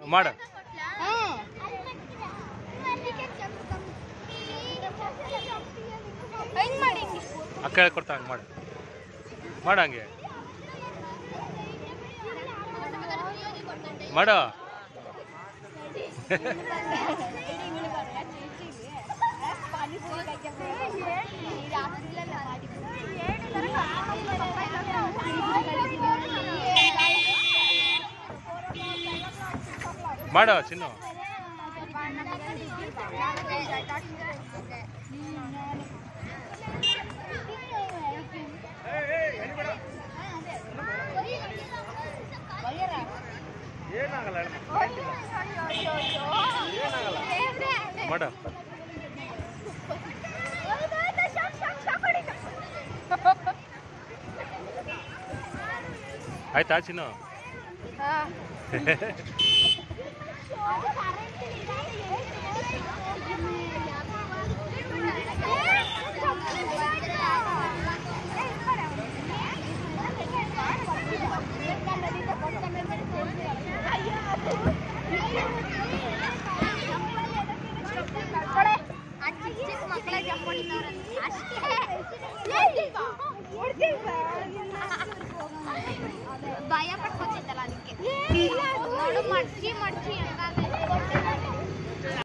ಮಾಡು ಹೆಂಗ್ ಮಾಡಿ ಅಕ್ಕ ಹೇಳ್ಕೊಡ್ತಾ ಹಂಗೆ ಮಾಡು ಮಾಡು ಹಂಗೆ ಮಾಡು ಮಾಡು ಚಿನ್ನು ಮಾಡು ಆಯ್ತಾ ಚಿನ್ನು ಭಯ ಪಟ್ಕೊತಿದ್ದಲ್ಲ ಅದಕ್ಕೆ ನೋಡು ಮಡ್ಚಿ ಮಡ್ಚಿ ಹೆಂಗಾಗ